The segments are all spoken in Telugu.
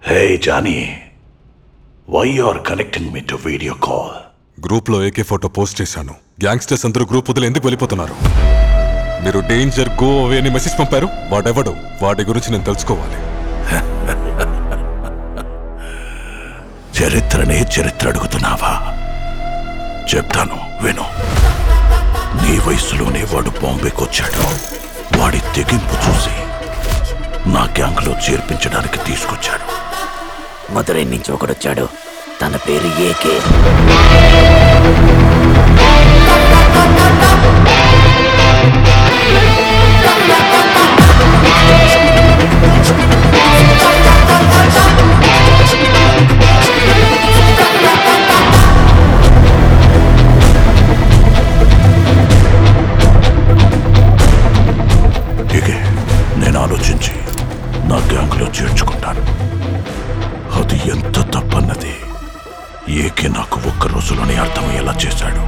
hey Johnny why are connecting me to video call group లో ఏకే ఫోటో పోస్ట్ చేశాను గ్యాంగ్స్టర్స్ అందరూ గ్రూప్ వదిలి ఎందుకు వెళ్ళిపోతున్నారు మీరు డేంజర్ గో అవే అని మెసేజ్ పంపారు వాడెవడు వాడి గురించి నేను తెలుసుకోవాలి చరిత్రనే చరిత్ర అడుగుతున్నావా చెప్తాను విను నీ వయసులోనే వాడు బాంబేకి వచ్చాడు వాడి తెగింపు చూసి నా గ్యాంగ్లో చేర్పించడానికి తీసుకొచ్చాడు మదురై నుంచి ఒకడొచ్చాడు తన పేరు ఏకే ఇకే నేను ఆలోచించి నా గ్యాంగ్లో చేర్చుకుంటాను అది ఎంత తప్పన్నది ఏకే నాకు ఒక్క రోజులోనే అర్థమయ్యేలా చేశాడు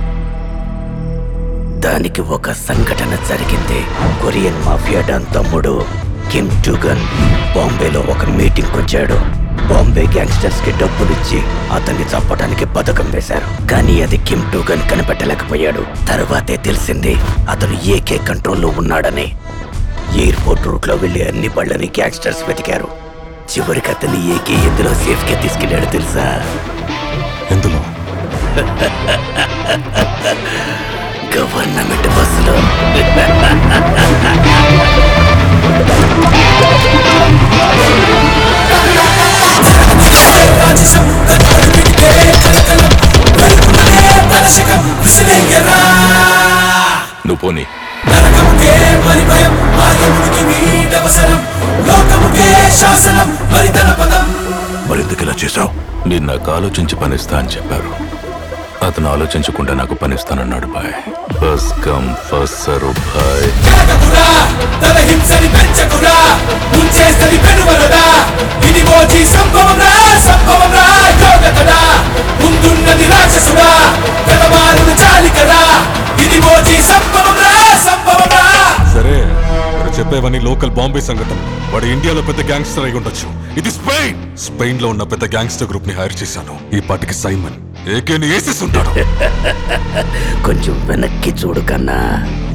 దానికి ఒక సంఘటన జరిగింది కొరియన్ మాఫియా డాన్ తమ్ముడు కిమ్ టూగన్ బాంబేలో ఒక మీటింగ్ వచ్చాడు బాంబే గ్యాంగ్స్టర్స్ కి డబ్బులిచ్చి అతన్ని చంపడానికి పథకం వేశారు కానీ అది కిమ్ టూగన్ కనిపెట్టలేకపోయాడు తర్వాతే తెలిసింది అతను ఏకే కంట్రోల్లో ఉన్నాడని ఎయిర్పోర్ట్ రూట్ లో వెళ్లి అన్ని బళ్ళని గ్యాంగ్స్టర్స్ వెతికారు చివరికి అతన్ని ఏకే ఎందులో సేఫ్ గా తీసుకెళ్లాడు తెలుసా ఎందులో గవర్నమెంట్ బస్సులో నువ్వు పోనీ మరెందుకు ఇలా చేశావు మీరు నాకు ఆలోచించి పనిస్తా అని చెప్పారు అతను ఆలోచించకుండా నాకు పనిస్తానన్నాడు boy first come first serve boy తన హింసని పెంచకురా ముంచేస్తని పెనువరదా ఇది మోజీ సంభవరా సంభవరా యోగతడా ముందున్నది రాక్షసుడా పెదమారుడు చాలికరా ఇది మోజీ సంభవరా సంభవరా సరే మీరు చెప్పేవన్నీ లోకల్ బాంబే సంఘటన వాడు ఇండియాలో పెద్ద గ్యాంగ్స్టర్ అయి ఉండొచ్చు ఇది స్పెయిన్ స్పెయిన్ లో ఉన్న పెద్ద గ్యాంగ్స్టర్ గ్రూప్ ని హైర్ చేశాను ఈ పాటికి సైమన్ ఏకేని వేసేసి ఉంటాడు కొంచెం వెనక్కి చూడు కన్నా